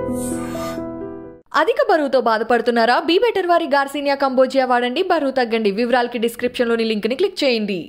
అధిక బరువుతో బాధపడుతున్నారా బీ బెటర్ వారి గార్సినియా కంబోజియా వాడండి బరువు తగ్గండి వివరాలకి డిస్క్రిప్షన్లోని లింక్ని క్లిక్ చేయండి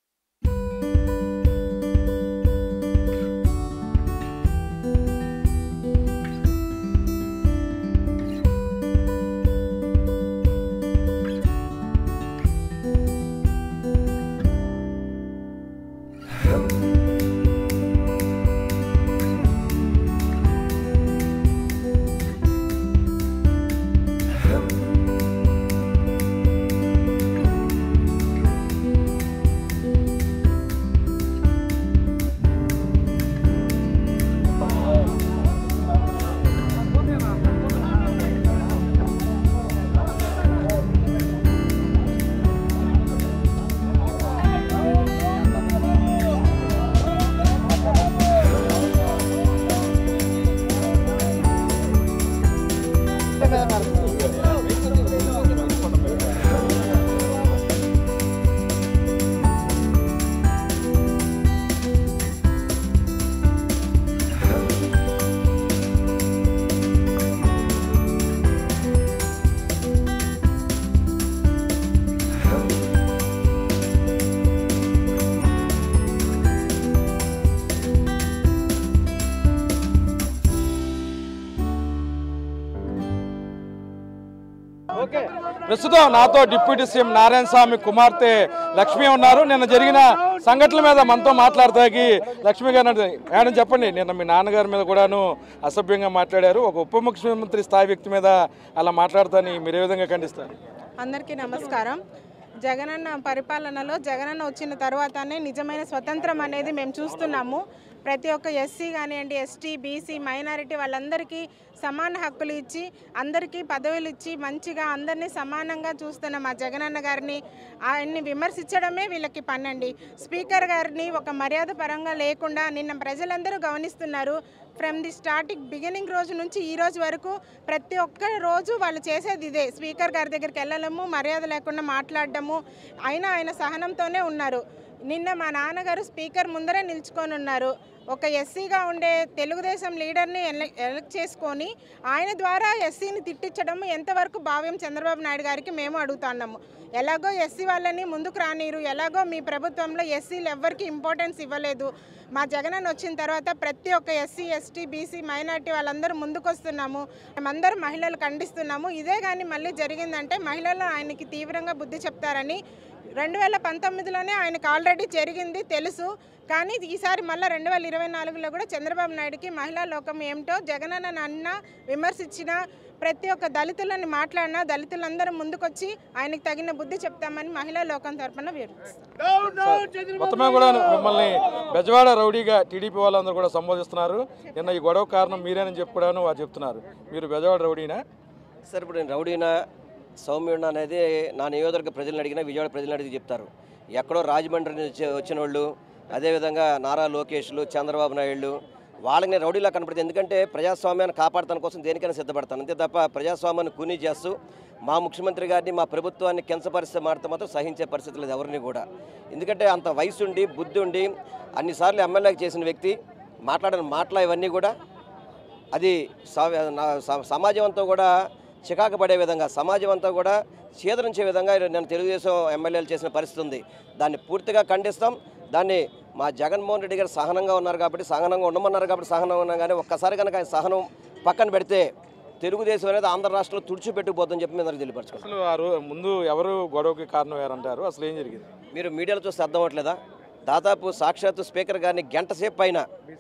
ప్రస్తుతం నాతో డిప్యూటీ సీఎం నారాయణ స్వామి కుమార్తె లక్ష్మి ఉన్నారు నిన్న జరిగిన సంఘటనల మీద మనతో మాట్లాడతాకి లక్ష్మి గారు అంటే, మేడం చెప్పండి నిన్న మీ నాన్నగారి మీద కూడాను అసభ్యంగా మాట్లాడారు ఒక ఉప ముఖ్యమంత్రి స్థాయి వ్యక్తి మీద అలా మాట్లాడతాని మీరు ఏ విధంగా ఖండిస్తారు అందరికీ నమస్కారం జగనన్న పరిపాలనలో జగనన్న వచ్చిన తర్వాతనే నిజమైన స్వతంత్రం అనేది మేము చూస్తున్నాము ప్రతి ఒక్క ఎస్సీ కానివ్వండి ఎస్టీ బీసీ మైనారిటీ వాళ్ళందరికీ సమాన హక్కులు ఇచ్చి అందరికీ పదవులు ఇచ్చి మంచిగా అందరినీ సమానంగా చూస్తున్న మా జగనన్న గారిని ఆయన్ని విమర్శించడమే వీళ్ళకి పనండి స్పీకర్ గారిని ఒక మర్యాద పరంగా లేకుండా నిన్న ప్రజలందరూ గమనిస్తున్నారు ఫ్రమ్ ది స్టార్టింగ్ బిగినింగ్ రోజు నుంచి ఈ రోజు వరకు ప్రతి ఒక్క రోజు వాళ్ళు చేసేది ఇదే స్పీకర్ గారి దగ్గరికి వెళ్ళడము మర్యాద లేకుండా మాట్లాడడము అయినా ఆయన సహనంతోనే ఉన్నారు నిన్న మా నాన్నగారు స్పీకర్ ముందరే నిల్చుకొని ఉన్నారు ఒక ఎస్సీగా ఉండే తెలుగుదేశం లీడర్ని ఎల- ఎలక్ట్ చేసుకొని ఆయన ద్వారా ఎస్సీని తిట్టించడం ఎంతవరకు భావ్యం చంద్రబాబు నాయుడు గారికి మేము అడుగుతున్నాము ఎలాగో ఎస్సీ వాళ్ళని ముందుకు రానిరు ఎలాగో మీ ప్రభుత్వంలో ఎస్సీలు ఎవ్వరికి ఇంపార్టెన్స్ ఇవ్వలేదు మా జగనన్న వచ్చిన తర్వాత ప్రతి ఒక్క ఎస్సీ ఎస్టీ బీసీ మైనార్టీ వాళ్ళందరూ ముందుకు వస్తున్నాము మేమందరం మహిళలు ఖండిస్తున్నాము ఇదే కానీ మళ్ళీ జరిగిందంటే మహిళలు ఆయనకి తీవ్రంగా బుద్ధి చెప్తారని రెండు వేల పంతొమ్మిదిలోనే ఆయనకు ఆల్రెడీ జరిగింది తెలుసు కానీ ఈసారి మళ్ళీ రెండు వేల ఇరవై నాలుగులో కూడా చంద్రబాబు నాయుడుకి మహిళా లోకం ఏమిటో జగనన్న అన్న విమర్శించిన ప్రతి ఒక్క దళితులని మాట్లాడినా దళితులందరూ ముందుకొచ్చి ఆయనకు తగిన బుద్ధి చెప్తామని మహిళా లోకం తరపున వివరిస్తాం మొత్తమే కూడా మిమ్మల్ని బెజవాడ రౌడీగా టీడీపీ వాళ్ళందరూ కూడా సంబోధిస్తున్నారు నిన్న ఈ గొడవ కారణం మీరేనని చెప్పి కూడాను వారు చెప్తున్నారు మీరు బెజవాడ రౌడీనా సార్ ఇప్పుడు నేను రౌడీనా సౌమ్యుడినా అనేది నా నియోజకవర్గ ప్రజలను అడిగినా విజయవాడ ప్రజలను అడిగి చెప్తారు ఎక్కడో రాజమండ్రి నుంచి వచ్చిన వాళ్ళు అదేవిధంగా నారా లోకేష్లు చంద్రబాబు నాయుడు వాళ్ళకి నేను రౌడీలా కనపడుతుంది ఎందుకంటే ప్రజాస్వామ్యాన్ని కాపాడతాని కోసం దేనికైనా సిద్ధపడతాను అంతే తప్ప ప్రజాస్వామ్యాన్ని కూనీ చేస్తూ మా ముఖ్యమంత్రి గారిని మా ప్రభుత్వాన్ని కించపరిస్తే మాడితే మాత్రం సహించే పరిస్థితి లేదు ఎవరిని కూడా ఎందుకంటే అంత వయసు ఉండి బుద్ధి ఉండి అన్నిసార్లు ఎమ్మెల్యేకి చేసిన వ్యక్తి మాట్లాడిన మాటలు ఇవన్నీ కూడా అది సా- నా- స- సమాజం అంతా కూడా చికాకు పడే విధంగా సమాజం అంతా కూడా చేదరించే విధంగా నేను తెలుగుదేశం ఎమ్మెల్యేలు చేసిన పరిస్థితి ఉంది దాన్ని పూర్తిగా ఖండిస్తాం దాన్ని మా జగన్మోహన్ రెడ్డి గారు సహనంగా ఉన్నారు కాబట్టి సహనంగా ఉండమన్నారు కాబట్టి సహనంగా ఉన్నాం కానీ ఒక్కసారి కనుక ఆయన సహనం పక్కన పెడితే తెలుగుదేశం అనేది ఆంధ్ర రాష్ట్రంలో తుడిచిపెట్టుకుపోతుందని చెప్పి మేము తెలియపరచుకోండి అసలు ఆ రో ముందు ఎవరు గొడవకి కారణం ఎవరంటారు అసలు ఏం జరిగింది మీరు మీడియాలో చూస్తే అర్థం అవ్వట్లేదా దాదాపు సాక్షాత్తు స్పీకర్ గారిని గంట సేపు పైన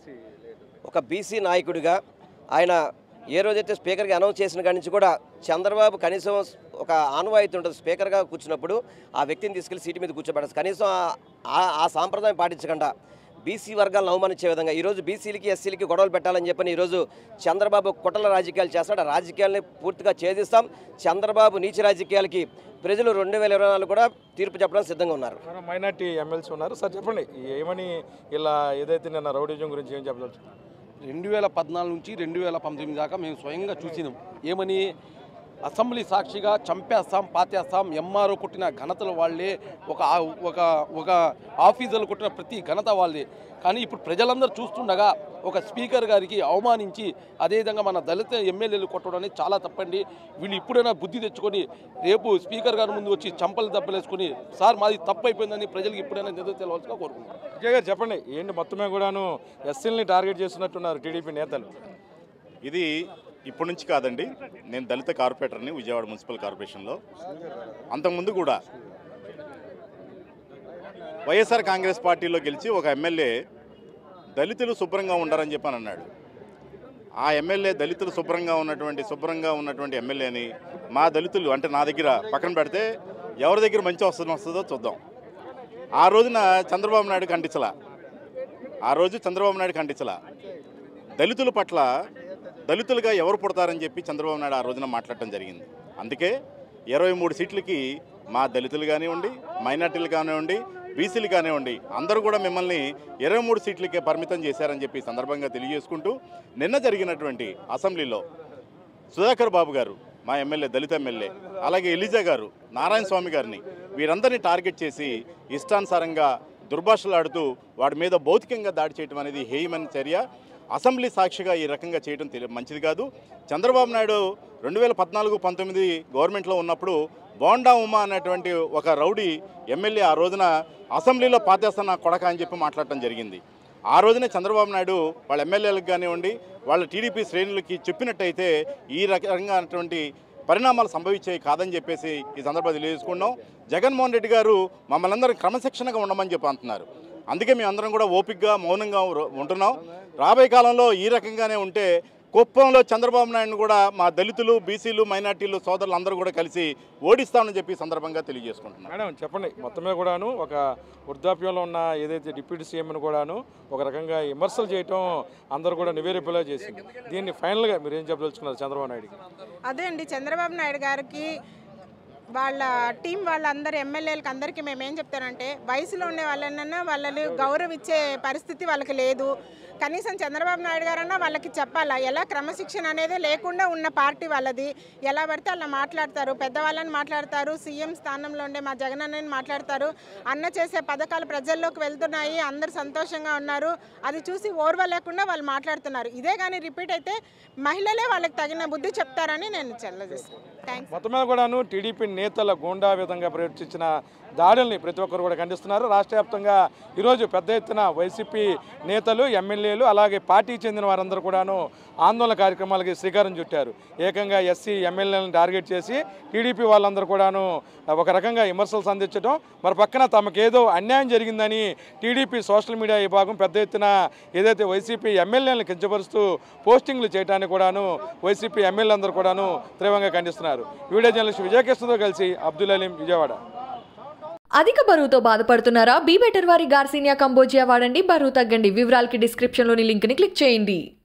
ఒక బీసీ నాయకుడిగా ఆయన ఏ రోజైతే స్పీకర్గా అనౌన్స్ చేసిన కాడి నుంచి కూడా చంద్రబాబు కనీసం ఒక ఆనవాయితీ ఉంటుంది స్పీకర్గా కూర్చున్నప్పుడు ఆ వ్యక్తిని తీసుకెళ్లి సీటు మీద కూర్చోబెడతారు కనీసం ఆ- ఆ- ఆ సాంప్రదాయం పాటించకుండా బీసీ వర్గాలను అవమానించే విధంగా ఈరోజు బీసీలకి ఎస్సీలకి గొడవలు పెట్టాలని చెప్పని ఈరోజు చంద్రబాబు కుట్రల రాజకీయాలు చేస్తున్నాడు ఆ రాజకీయాలని పూర్తిగా ఛేదిస్తాం చంద్రబాబు నీచ రాజకీయాలకి ప్రజలు రెండు వేల ఇరవై నాలుగు కూడా తీర్పు చెప్పడానికి సిద్ధంగా ఉన్నారు మన మైనార్టీ ఎమ్మెల్సీ ఉన్నారు సార్ చెప్పండి ఏమని ఇలా ఏదైతే నిన్న రౌడీజం గురించి ఏం చెప్పదలుచుకున్నారు రెండు వేల పద్నాలుగు నుంచి రెండు వేల పంతొమ్మిది దాకా మేము స్వయంగా చూసినాం ఏమని అసెంబ్లీ సాక్షిగా చంపేస్తాం పాతేస్తాం ఎంఆర్ఓ కొట్టిన ఘనతలు వాళ్ళే ఒక ఆ- ఒక ఒక ఆఫీసర్లు కొట్టిన ప్రతి ఘనత వాళ్ళే కానీ ఇప్పుడు ప్రజలందరూ చూస్తుండగా ఒక స్పీకర్ గారికి అవమానించి అదేవిధంగా మన దళిత ఎమ్మెల్యేలు కొట్టడం అనేది చాలా తప్పండి వీళ్ళు ఇప్పుడైనా బుద్ధి తెచ్చుకొని రేపు స్పీకర్ గారి ముందు వచ్చి చంపలు దెబ్బలేసుకుని సార్ మాది తప్పు అయిపోయిందని ప్రజలకు ఇప్పుడైనా నిద్ర తెలవాల్సిన కోరుకుంటున్నాను విజయ్ గారు చెప్పండి ఏంటి మొత్తమే కూడాను ఎస్సీలని టార్గెట్ చేస్తున్నట్టున్నారు టీడీపీ నేతలు ఇది ఇప్పటి నుంచి కాదండి నేను దళిత కార్పొరేటర్ని విజయవాడ మున్సిపల్ కార్పొరేషన్లో అంతకుముందు కూడా వైఎస్ఆర్ కాంగ్రెస్ పార్టీలో గెలిచి ఒక ఎమ్మెల్యే దళితులు శుభ్రంగా ఉండరని చెప్పని అన్నాడు ఆ ఎమ్మెల్యే దళితులు శుభ్రంగా ఉన్నటువంటి శుభ్రంగా ఉన్నటువంటి ఎమ్మెల్యేని మా దళితులు అంటే నా దగ్గర పక్కన పెడితే ఎవరి దగ్గర మంచి వస్తుందో వస్తుందో చూద్దాం ఆ రోజున చంద్రబాబు నాయుడు ఖండించలా ఆ రోజు చంద్రబాబు నాయుడు ఖండించలా దళితుల పట్ల దళితులుగా ఎవరు పుడతారని చెప్పి చంద్రబాబు నాయుడు ఆ రోజున మాట్లాడటం జరిగింది అందుకే ఇరవై మూడు సీట్లకి మా దళితులు కానివ్వండి మైనార్టీలు కానివ్వండి బీసీలు కానివ్వండి అందరూ కూడా మిమ్మల్ని ఇరవై మూడు సీట్లకే పరిమితం చేశారని చెప్పి ఈ సందర్భంగా తెలియజేసుకుంటూ నిన్న జరిగినటువంటి అసెంబ్లీలో సుధాకర్ బాబు గారు మా ఎమ్మెల్యే దళిత ఎమ్మెల్యే అలాగే ఎలిజా గారు నారాయణ స్వామి గారిని వీరందరినీ టార్గెట్ చేసి ఇష్టానుసారంగా దుర్భాషలాడుతూ వాడి మీద భౌతికంగా దాడి చేయడం అనేది హేయమైన చర్య అసెంబ్లీ సాక్షిగా ఈ రకంగా చేయడం తెలి మంచిది కాదు చంద్రబాబు నాయుడు రెండు వేల పద్నాలుగు పంతొమ్మిది గవర్నమెంట్లో ఉన్నప్పుడు బోండా ఉమా అనేటువంటి ఒక రౌడీ ఎమ్మెల్యే ఆ రోజున అసెంబ్లీలో పాతేస్తున్న కొడక అని చెప్పి మాట్లాడటం జరిగింది ఆ రోజునే చంద్రబాబు నాయుడు వాళ్ళ ఎమ్మెల్యేలకు కానివ్వండి వాళ్ళ టీడీపీ శ్రేణులకి చెప్పినట్టయితే ఈ రకంగా అటువంటి పరిణామాలు సంభవించేవి కాదని చెప్పేసి ఈ సందర్భంగా తెలియజేసుకున్నాం జగన్మోహన్ రెడ్డి గారు మమ్మల్ని అందరం క్రమశిక్షణగా ఉండమని చెప్పి అంటున్నారు అందుకే మేము అందరం కూడా ఓపికగా మౌనంగా ఉ- ఉంటున్నాం రాబోయే కాలంలో ఈ రకంగానే ఉంటే కుప్పంలో చంద్రబాబు నాయుడును కూడా మా దళితులు బీసీలు మైనార్టీలు సోదరులు అందరూ కూడా కలిసి ఓడిస్తామని చెప్పి ఈ సందర్భంగా తెలియజేసుకుంటున్నాం మేడం చెప్పండి మొత్తమే కూడాను ఒక వృద్ధాప్యంలో ఉన్న ఏదైతే డిప్యూటీ సీఎంను కూడాను ఒక రకంగా విమర్శలు చేయటం అందరూ కూడా నివేదింపులా చేసింది దీన్ని ఫైనల్గా మీరు ఏం చెప్పదలుచుకున్నారు చంద్రబాబు నాయుడుకి అదే అండి చంద్రబాబు నాయుడు గారికి వాళ్ళ టీం వాళ్ళందరు ఎమ్మెల్యేలకు అందరికీ మేము ఏం చెప్తారంటే వయసులో ఉండే వాళ్ళనన్నా వాళ్ళని గౌరవించే పరిస్థితి వాళ్ళకి లేదు కనీసం చంద్రబాబు నాయుడు గారన్నా వాళ్ళకి చెప్పాలా ఎలా క్రమశిక్షణ అనేది లేకుండా ఉన్న పార్టీ వాళ్ళది ఎలా పడితే అలా మాట్లాడతారు పెద్దవాళ్ళని మాట్లాడతారు సీఎం స్థానంలో ఉండే మా జగనన్నని మాట్లాడతారు అన్న చేసే పథకాలు ప్రజల్లోకి వెళ్తున్నాయి అందరు సంతోషంగా ఉన్నారు అది చూసి ఓర్వ లేకుండా వాళ్ళు మాట్లాడుతున్నారు ఇదే కానీ రిపీట్ అయితే మహిళలే వాళ్ళకి తగిన బుద్ధి చెప్తారని నేను చెల్లజేస్తాను థ్యాంక్స్ మొత్తం మీద కూడాను టీడీపీ నేతల గూండా విధంగా ప్రవర్తించిన దాడుల్ని ప్రతి ఒక్కరు కూడా ఖండిస్తున్నారు రాష్ట్ర వ్యాప్తంగా ఈరోజు పెద్ద ఎత్తున వైసీపీ నేతలు ఎమ్మెల్యేలు అలాగే పార్టీకి చెందిన వారందరూ కూడాను ఆందోళన కార్యక్రమాలకి శ్రీకారం చుట్టారు ఏకంగా ఎస్సీ ఎమ్మెల్యేలను టార్గెట్ చేసి టీడీపీ వాళ్ళందరూ కూడాను ఒక రకంగా విమర్శలు సంధించడం మరి పక్కన తమకేదో అన్యాయం జరిగిందని టీడీపీ సోషల్ మీడియా విభాగం పెద్ద ఎత్తున ఏదైతే వైసీపీ ఎమ్మెల్యేలను కించపరుస్తూ పోస్టింగ్లు చేయడానికి కూడాను వైసీపీ ఎమ్మెల్యేలందరూ కూడాను తీవ్రంగా ఖండిస్తున్నారు వీడియో జర్నలిస్ట్ విజయకృష్ణతో కలిసి అబ్దుల్ అలీం విజయవాడ అధిక బరువుతో బాధపడుతున్నారా బీ బెటర్ వారి గార్సినియా కంబోజియా వాడండి బరువు తగ్గండి వివరాలకి డిస్క్రిప్షన్లోని లింక్ని క్లిక్ చేయండి